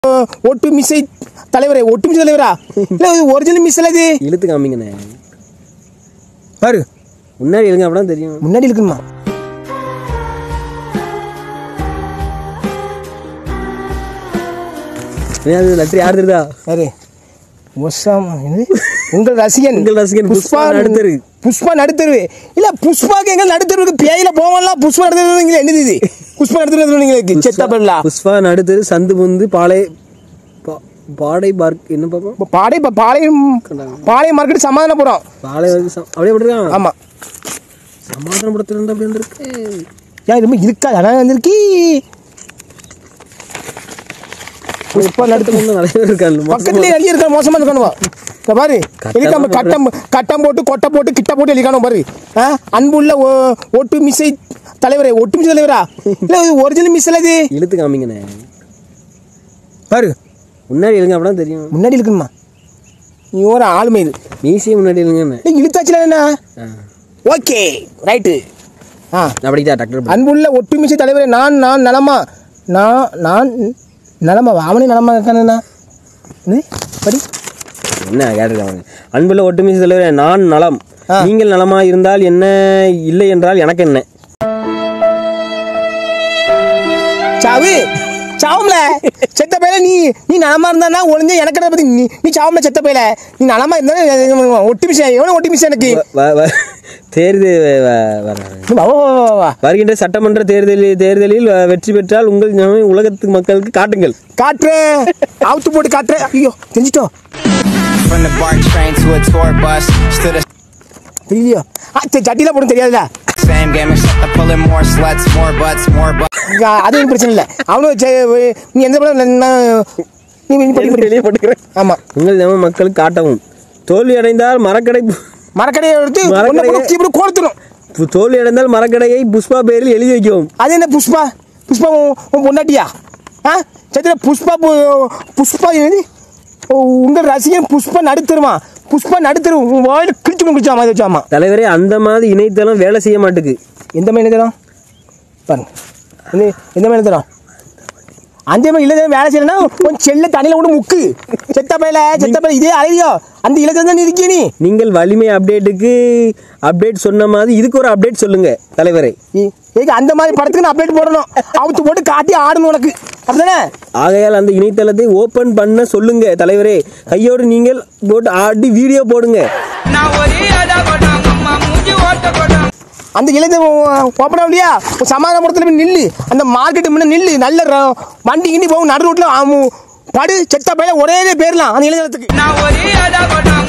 ஒட்டு மிஸ்ஸை தலைவரே ஒட்டு மிஸ் தலைவரா இல்லை ஒரிஜினல் மிஸ் இது இழுத்து காமிங்கண்ணே பாரு முன்னாடி எழுங்க அப்படிதான் தெரியும் முன்னாடி இருக்குமா ஏன் அது லெட்டர் யார் தெரியுதா யாரு ஒசாமா என்னது? உங்கள் ரசிகன் உங்கள் ரசிகன் புஷ்பா நடுத்தெரு. புஷ்பா நடுத்தருவு இல்ல புஷ்பாக்கு எங்க நடுத்தருவுக்கு பேயில போவான்லாம் புஷ்பா நடுத்தருவு என்னது இது புஷ்பா நடுத்தருவு நீங்களுக்கு செத்த பெல்லா புஷ்பா நடுத்தரு சந்து புந்து பாலை பா- பாடை பார்க் என்ன பார்ப்போம் பாடை இப்ப பாளையம் பாளையம் மார்க்கெட் சமாதானப்புறம் பாலை வரைக்கும் சம்- அப்படியே போட்டுருக்கான் ஆமா சமாதானப்படுத்துறது அப்படின்னு இருக்கு ஏன் ரொம்ப இருக்கா அதான் வந்திருக்கி புஷ்பா நடுத்து இன்னும் நிறைய பேர் இருக்காங்க பக்கத்துலயே எழுதி இருக்க மோசமா இருக்கணும் இங்க பாரு எலிக்காம கட்டம் கட்டம் போட்டு கொட்டை போட்டு கிட்ட போட்டு எலிக்கானு பாரு ஆ, அன்புள்ள ஒ- ஒட்டு மிஸ்ஸை தலைவரே ஒட்டு மிஸ் தலைவரா இல்ல ஒரிஜினல் மிஸ் இது இழுத்து காமிங்கண்ணே பாரு முன்னாடி எழுங்க அப்படிதான் தெரியும் முன்னாடி இருக்குமா நீ ஒரு ஆளுமை இது மீசியே முன்னாடி எழுங்கண்ணே டேய், இழுத்தாச்சுல என்ன ஆ. ஓகே ரைட்டு ஆ அப்படிதான் டாக்டர் அன்புள்ள ஒட்டு மிஸ்ஸை தலைவரே நான் நான் நலமா நான் நான் நலமா அவனே நலமா இருக்கானுண்ணா என்னது? படி என்ன கேட்டிருக்காங்க அன்புள்ள ஒட்டுமீசி தலைவரே நான் நலம் ஆ. நீங்கள் நலமா இருந்தால் என்ன இல்லை என்றால் எனக்கு என்ன சாவு சாவும்ல செத்த பையல நீ நீ நலமா இருந்தானா ஒளிஞ்ச எனக்கு என்ன பத்தி நீ நீ சாவும்ல செத்த பையல நீ நலமா இருந்தா ஒட்டி மிஷன் எவ்வளோ ஒட்டி மிஷன் எனக்கு வ- வ- தேர்தல் வ- வ- வா, வா, வா, வா, வா. வருகின்ற சட்டமன்ற தேர்தலில் தேர்தலில் அஹ், வெற்றி பெற்றால் உங்கள் ஞாபகம் உலகத்து மக்களுக்கு காட்டுங்கள் காட்டுறேன் அவுத்து போட்டு காட்டுறேன் ஐயோ தெரிஞ்சிட்டோம் From the BART train to a tour bus, still the தெரியலையோ ஆ சரி சட்டியில் போடும் தெரியாதுல same game except I'm pulling more sluts, more butts, more butts. அது ஒன்றும் பிரச்சனை இல்லை அவனும் சே- நீ எந்த படம் நான் நீ நீ படி படி தெளிவுபடுத்துகிறேன் ஆமாம் உங்கள் ஞாபகம் மக்களுக்கு காட்டவும் தோல்வி அடைந்தால் மரக்கடை பு- மரக்கடையை எடுத்து மரக்கடையை- ஒன்று இப்படி கோர்த்துணும் பு- தோல்வி அடைந்தால் மரக்கடையை புஷ்பா பேரில் எழுதி வைக்கவும் அது என்ன புஷ்பா புஷ்பா உன் உன் பொண்டாட்டியா ஆ சத்திர புஷ்பா பு- புஷ்பா என்னது ஓ, உங்கள் ரசிகன் புஷ்பா நடுத்தருமா புஷ்பா நடுத்தரு உன் வாயில் கிழிச்சு முடிச்சாமா இதை வச்சாமா தலைவரே அந்த மாதிரி இணையதளம் வேலை செய்ய மாட்டுக்கு எந்த மாதிரி தரம் பாருங்க எந்த எந்த மாதிரி தரம் அந்த மாதிரி இல்லை வேலை செய்யலன்னா உன் செல்ல தண்ணியில் விட்டு முக்கு செத்த பையில செத்த பையில இதே அழகியோ அந்த இலத்தை தான் இருக்கிய நீ நீங்கள் வலிமை அப்டேட்டுக்கு அப்டேட் சொன்ன மாதிரி இதுக்கு ஒரு அப்டேட் சொல்லுங்க தலைவரே ஏ- ஏங்க அந்த மாதிரி படத்துக்கு நான் அப்டேட் போடணும் அவுத்து போட்டு காட்டி ஆடணும் உனக்கு அப்படிதானே ஆகையால் அந்த இணையதளத்தை ஓபன் பண்ண சொல்லுங்க தலைவரே கையோடு நீங்கள் போட்டு ஆடி வீடியோ போடுங்க அந்த இலத்தை ஓப்பன் இல்லையா சமாதானபுரத்தில் போய் நில்லு அந்த மார்க்கெட்டு முன்ன நில்லு நல்ல ர- வண்டி கிண்டி போகும் நடு ரோட்டில் படு செத்த பையில ஒரே பேர்லாம் அந்த இளைஞத்துக்கு நான் ஒரே அடா